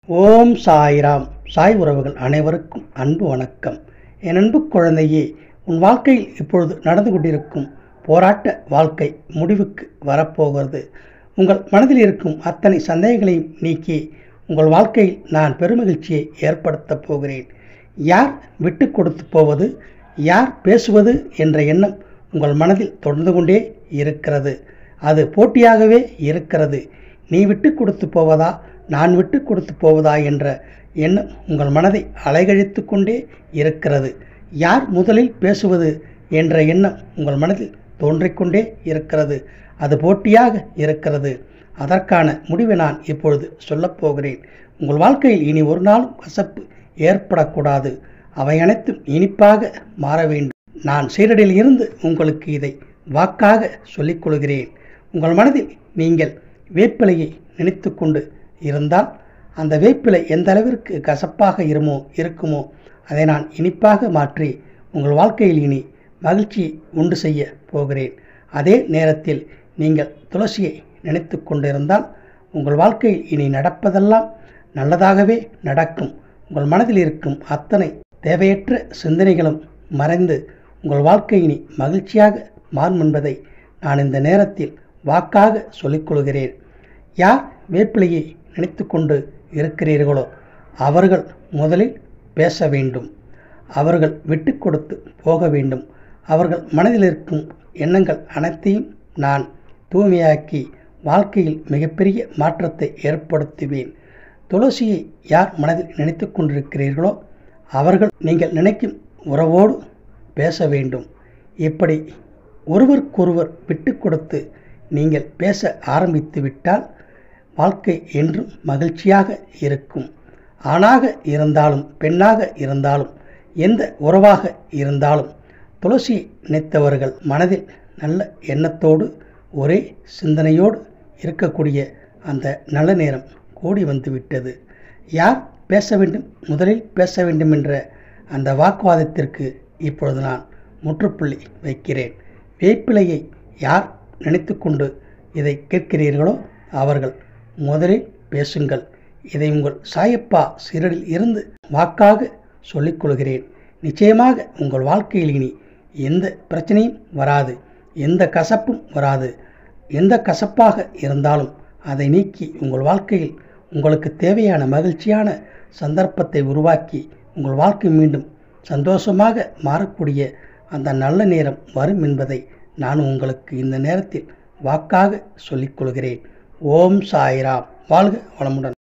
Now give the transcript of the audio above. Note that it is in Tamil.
ஓம் சாய்ராம் சாய் உறவுகள் அனைவருக்கும் அன்பு வணக்கம் என் அன்பு குழந்தையே உன் வாழ்க்கையில் இப்பொழுது நடந்து கொண்டிருக்கும் போராட்ட வாழ்க்கை முடிவுக்கு வரப்போகிறது உங்கள் மனதில் இருக்கும் அத்தனை சந்தேகங்களையும் நீக்கி உங்கள் வாழ்க்கையில் நான் பெருமகிழ்ச்சியை ஏற்படுத்தப் போகிறேன் யார் விட்டு கொடுத்து போவது யார் பேசுவது என்ற எண்ணம் உங்கள் மனதில் தொடர்ந்து கொண்டே இருக்கிறது அது போட்டியாகவே இருக்கிறது நீ விட்டு கொடுத்து போவதா நான் விட்டு கொடுத்து போவதா என்ற எண்ணம் உங்கள் மனதை அலைகழித்து கொண்டே இருக்கிறது யார் முதலில் பேசுவது என்ற எண்ணம் உங்கள் மனதில் தோன்றிக்கொண்டே இருக்கிறது அது போட்டியாக இருக்கிறது அதற்கான முடிவை நான் இப்பொழுது சொல்லப் போகிறேன் உங்கள் வாழ்க்கையில் இனி ஒரு நாளும் கசப்பு ஏற்படக்கூடாது அவை அனைத்தும் இனிப்பாக மாற வேண்டும் நான் சீரடியில் இருந்து உங்களுக்கு இதை வாக்காக சொல்லிக் கொள்கிறேன் உங்கள் மனதில் நீங்கள் வேப்பிலையை நினைத்து கொண்டு இருந்தால் அந்த வேப்பிலை எந்த அளவிற்கு கசப்பாக இருமோ இருக்குமோ அதை நான் இனிப்பாக மாற்றி உங்கள் வாழ்க்கையில் இனி மகிழ்ச்சியை உண்டு செய்ய போகிறேன் அதே நேரத்தில் நீங்கள் துளசியை நினைத்து கொண்டிருந்தால் உங்கள் வாழ்க்கையில் இனி நடப்பதெல்லாம் நல்லதாகவே நடக்கும் உங்கள் மனதில் இருக்கும் அத்தனை தேவையற்ற சிந்தனைகளும் மறைந்து உங்கள் வாழ்க்கை இனி மகிழ்ச்சியாக மாறும் என்பதை நான் இந்த நேரத்தில் வாக்காக சொல்லிக்கொள்கிறேன் யார் வேப்பிலையை நினைத்து கொண்டு இருக்கிறீர்களோ அவர்கள் முதலில் பேச வேண்டும் அவர்கள் விட்டு கொடுத்து போக வேண்டும் அவர்கள் மனதில் இருக்கும் எண்ணங்கள் அனைத்தையும் நான் தூய்மையாக்கி வாழ்க்கையில் மிகப்பெரிய மாற்றத்தை ஏற்படுத்துவேன் துளசியை யார் மனதில் நினைத்து கொண்டிருக்கிறீர்களோ அவர்கள் நீங்கள் நினைக்கும் உறவோடு பேச வேண்டும் இப்படி ஒருவருக்கொருவர் விட்டு கொடுத்து நீங்கள் பேச ஆரம்பித்து விட்டால் வாழ்க்கை என்றும் மகிழ்ச்சியாக இருக்கும் ஆணாக இருந்தாலும் பெண்ணாக இருந்தாலும் எந்த உறவாக இருந்தாலும் துளசி நினைத்தவர்கள் மனதில் நல்ல எண்ணத்தோடு ஒரே சிந்தனையோடு இருக்கக்கூடிய அந்த நல்ல நேரம் கூடி வந்து விட்டது யார் பேச வேண்டும் முதலில் பேச வேண்டும் என்ற அந்த வாக்குவாதத்திற்கு இப்பொழுது நான் முற்றுப்புள்ளி வைக்கிறேன் வேப்பிலையை யார் நினைத்து கொண்டு இதை கேட்கிறீர்களோ அவர்கள் முதலில் பேசுங்கள் இதை உங்கள் சாயப்பா சிறடில் இருந்து வாக்காக சொல்லிக்கொள்கிறேன் நிச்சயமாக உங்கள் வாழ்க்கையில் இனி எந்த பிரச்சனையும் வராது எந்த கசப்பும் வராது எந்த கசப்பாக இருந்தாலும் அதை நீக்கி உங்கள் வாழ்க்கையில் உங்களுக்கு தேவையான மகிழ்ச்சியான சந்தர்ப்பத்தை உருவாக்கி உங்கள் வாழ்க்கை மீண்டும் சந்தோஷமாக மாறக்கூடிய அந்த நல்ல நேரம் வரும் என்பதை நான் உங்களுக்கு இந்த நேரத்தில் வாக்காக சொல்லிக்கொள்கிறேன் ஓம் சாய்ராம் வாழ்க வளமுடன்